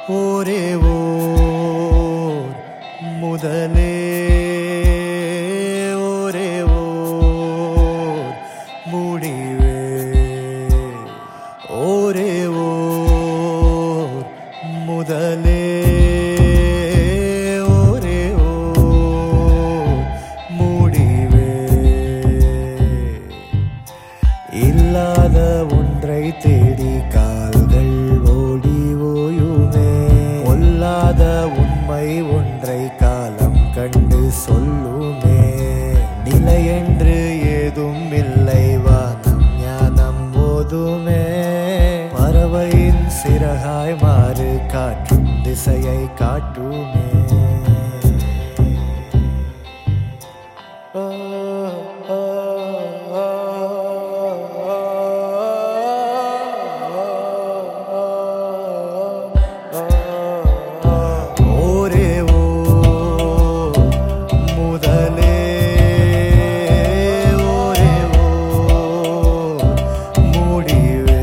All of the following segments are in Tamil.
ஒரே ஓர் முதலே ஒரே ஓர் முடிவே ஒரே ஓர் முதலே ஒரே ஓர் முடிவே இல்லாத ஒன்றை தேடி கால்கள் ஓடி ஓயுமே பொல்லாத உண்மை ஒன்றை காலம் கண்டு சொல்லுமே நிலை என்று ஏதும் இல்லை வானம் ஞானம் போதுமே பறவையின் சிறகாய் மாறு காற்றும் திசையை காட்டுமே ஒரே ஓர் முதலே ஒரே ஓர் முடிவே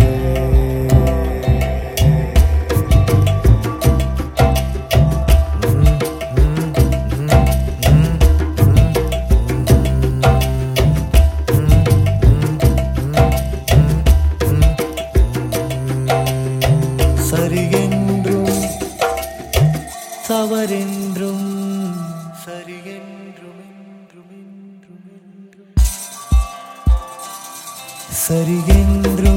சரியென்றும் தவறென்றும் சரியென்றும் என்றும் என்றும் என்றும் சரியென்றும்